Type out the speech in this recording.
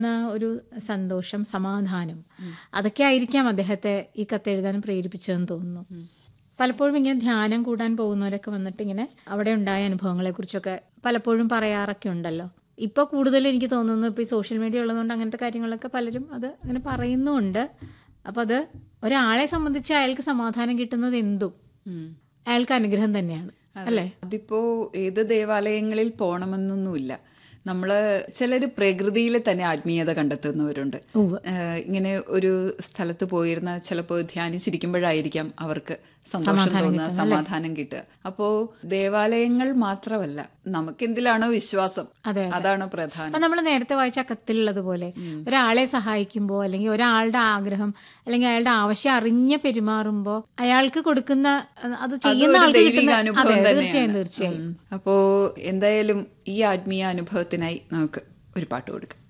ന്ന ഒരു സന്തോഷം സമാധാനം അതൊക്കെ ആയിരിക്കാം അദ്ദേഹത്തെ ഈ കത്തെഴുതാൻ പ്രേരിപ്പിച്ചതെന്ന് തോന്നുന്നു പലപ്പോഴും ഇങ്ങനെ ധ്യാനം കൂടാൻ പോകുന്നവരൊക്കെ വന്നിട്ട് ഇങ്ങനെ അവിടെ ഉണ്ടായ അനുഭവങ്ങളെ കുറിച്ചൊക്കെ പലപ്പോഴും പറയാറൊക്കെ ഉണ്ടല്ലോ ഇപ്പോൾ കൂടുതൽ എനിക്ക് തോന്നുന്നു ഇപ്പോൾ ഈ സോഷ്യൽ മീഡിയ ഉള്ളതുകൊണ്ട് അങ്ങനത്തെ കാര്യങ്ങളൊക്കെ പലരും അത് അങ്ങനെ പറയുന്നുമുണ്ട് അപ്പോൾ അത് ഒരാളെ സംബന്ധിച്ച് അയാൾക്ക് സമാധാനം കിട്ടുന്നത് എന്തും അയാൾക്ക് അനുഗ്രഹം തന്നെയാണ് അല്ലേ അതിപ്പോ ഏത് ദേവാലയങ്ങളിൽ പോണമെന്നൊന്നുമില്ല നമ്മള് ചിലര് പ്രകൃതിയിൽ തന്നെ ആത്മീയത കണ്ടെത്തുന്നവരുണ്ട് ഏഹ് ഇങ്ങനെ ഒരു സ്ഥലത്ത് പോയിരുന്ന ചിലപ്പോൾ ധ്യാനിച്ചിരിക്കുമ്പോഴായിരിക്കാം അവർക്ക് സന്തോഷം തോന്നുക സമാധാനം കിട്ടുക അപ്പോ ദേവാലയങ്ങൾ മാത്രമല്ല നമുക്ക് എന്തിലാണോ വിശ്വാസം അതെ, അതാണ് പ്രധാനം അപ്പൊ നമ്മൾ നേരത്തെ വായിച്ച ആ കത്തിലുള്ളതുപോലെ ഒരാളെ സഹായിക്കുമ്പോൾ അല്ലെങ്കിൽ ഒരാളുടെ ആഗ്രഹം അല്ലെങ്കിൽ അയാളുടെ ആവശ്യം അറിഞ്ഞ് പെരുമാറുമ്പോൾ അയാൾക്ക് കൊടുക്കുന്ന അഹ് അത് ചെയ്യുന്ന അതൊരു ആൾക്ക് ദൈവിക കിട്ടുന്ന അനുഭവം അതെ തീർച്ചയായും തന്നെയാണ് തീർച്ചയായും ഉം. അപ്പോ എന്തായാലും ഈ ആത്മീയ അനുഭവത്തിനായി നമുക്ക് ഒരു പാട്ട് കൊടുക്കാം